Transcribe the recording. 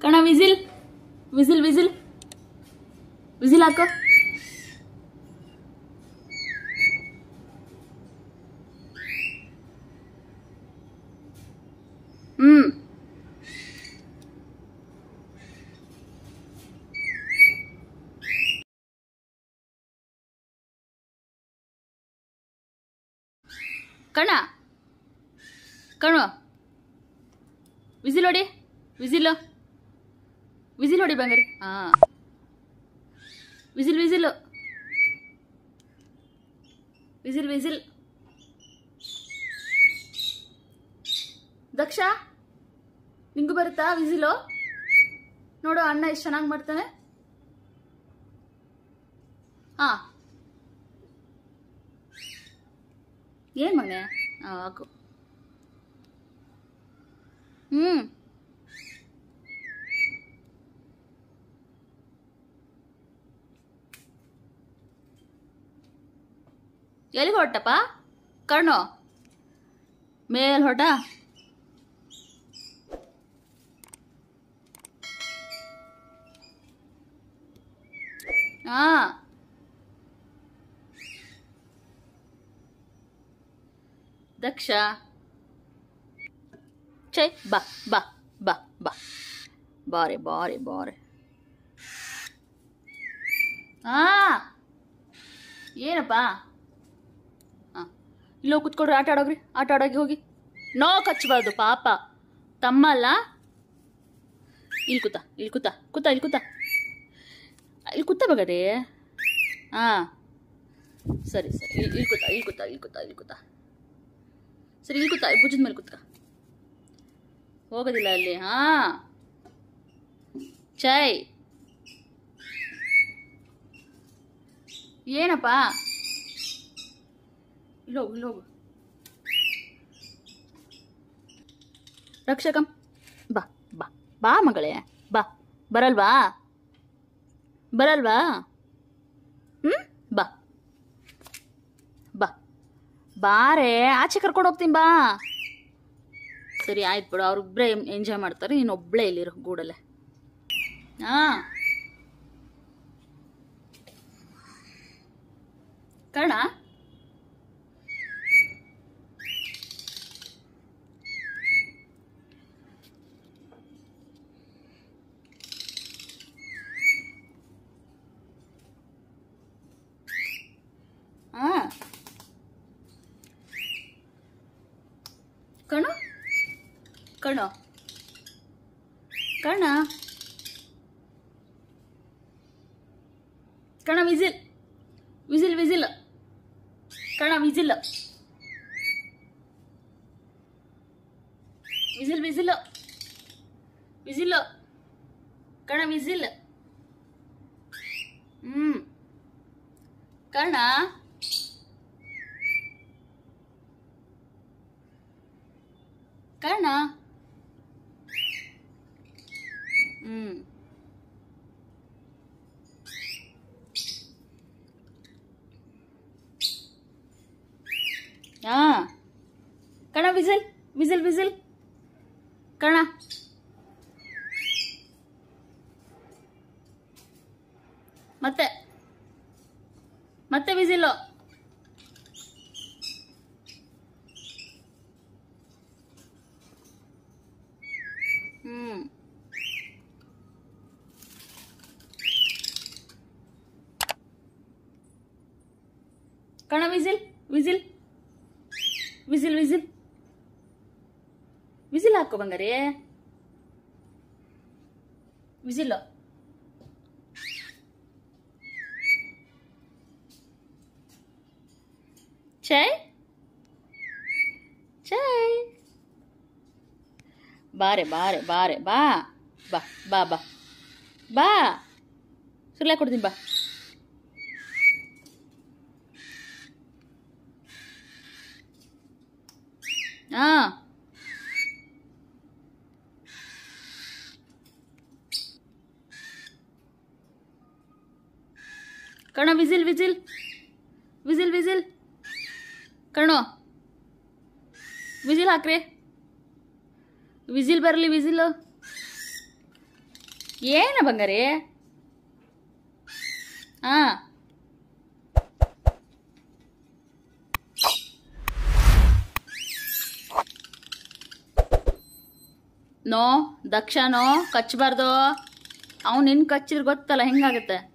ಕಣ whistle whistle whistle whistle ಹಾಕೋ ಹ್ಮ್ ಕಣ ಕಣು ವಿಸಿಲ್ ಹೊಡಿ ವಿಸಿಲ್ ವಿಸಿಲ್ ಹೊಡಿ ಬಂಗಾರಿ ಹಾ whistle whistle whistle whistle Daksha ನಿಂಗೂ ಬರುತ್ತಾ ವಿಸಿಲು ನೋಡು ಅಣ್ಣ ಎಷ್ಟು ಚೆನ್ನಾಗಿ ಮಾಡ್ತಾನೆ ಹಾ ಏನ್ ಮನೆ ಹಾಕು ಹ್ಮ್ ಎಲ್ಲಿಗೆ ಹೊರಟಪ್ಪ ಕಣ್ಣು ಮೇಲ್ ಹೊರಟ ಹಾ ದಕ್ಷ ಚೈ ಬಾ ಬಾ ಬಾ ಬಾ ಬಾರೆ ಬಾರೆ ಬಾರೆ ಹಾ ಏನಪ್ಪ ಹಾಂ ಇಲ್ಲೋ ಕುತ್ಕೊಡ್ರಿ ಆಟ ಆಡೋಗ್ರಿ ಆಟ ಆಡೋಗಿ ಹೋಗಿ ನೋ ಕಚ್ಚಬಾರ್ದು ಪಾಪ ತಮ್ಮ ಅಲ್ಲ ಇಲ್ಲಿ ಕೂತ ಇಲ್ಲಿ ಕೂತ ಕೂತ ಇಲ್ಲಿ ಕೂತ ಇಲ್ಲಿ ಕೂತ ಬಗರಿ ಹಾಂ ಸರಿ ಸರಿ ಇಲ್ಲಿ ಇಲ್ಲಿ ಕೂತ ಇಲ್ಲಿ ಕೂತ ಇಲ್ಲಿ ಕೂತ ಇಲ್ಲಿ ಕೂತ ಸರಿ ಇಲ್ಲಿ ಕೂತ ಭುಜದ ಮೇಲೆ ಕೂತ್ಕ ಹೋಗೋದಿಲ್ಲ ಅಲ್ಲಿ ಹಾ ಚೈ ಏನಪ್ಪ ಇಲ್ಲೋಗು ಇಲ್ಲೋಗು ರಕ್ಷಕಂ ಬಾ ಬಾ ಬಾ ಮಗಳೇ ಬಾ ಬರಲ್ವಾ ಬರಲ್ವಾ ಹ್ಞೂ ಬಾ ಬಾ ಬಾರೆ ಆಚೆ ಕರ್ಕೊಂಡು ಹೋಗ್ತೀನಿ ಬಾ ಸರಿ ಆಯ್ತು ಬಿಡು ಅವ್ರಿಬ್ರೇ ಎಂಜಾಯ್ ಮಾಡ್ತಾರೆ ನೀನು ಒಬ್ಳೇ ಇಲ್ಲಿರು ಗೂಡಲ್ಲೇ ಹಾಂ ಕರ್ಣ ಹಾಂ ಕಣ ಕಣ ಕಣ ಕಣ ವಿಸಿಲ್ ವಿಸಿಲ್ ವಿಸಿಲ್ ಕಣ ವಿಸಿಲ್ ವಿಸಿಲ್ ವಿಸಿಲ್ ವಿಸಿಲ್ ಕಣ ವಿಸಿಲ್ ಹ್ಮ್ ಕರ್ಣ ಕರ್ಣ ಹ್ಮ್ ಹಾ ಕಣ ವಿಸಿಲ್ ವಿಸಿಲ್ ವಿಸಿಲ್ ಕಣ ಮತ್ತೆ ಮತ್ತೆ ವಿಸಿಲು ಹ್ಮ್ ಕಣ whistle whistle whistle whistle whistle ಹಾಕೋ ಬಂಗಾರಿ ವಿಸಿಲ್ ಚೈ ಚೈ ಬಾರೆ ಬಾರೆ ಬಾರೆ ಬಾ ಬಾ ಬಾ ಬಾ ಬಾ ಸುರ್ಲೆ ಕೊಡ್ತೀನಿ ಬಾ ಹಾ ಕಣ ವಿಸಿಲ್ ವಿಸಿಲ್ ವಿಸಿಲ್ ವಿಸಿಲ್ ಕಣೋ ವಿಸಿಲ್ ಹಾಕ್ರಿ ವಿಸಿಲ್ ಬರಲಿ ವಿಸಿಲ್ ಏನ ಬಂಗಾರಿ ಹಾ ನೋ ದಕ್ಷನೋ ಕಚ್ಚಬಾರ್ದು ಅವ್ನು ನಿನ್ ಕಚ್ಚಿದ್ರೆ ಗೊತ್ತಲ್ಲ ಹೆಂಗಾಗತ್ತೆ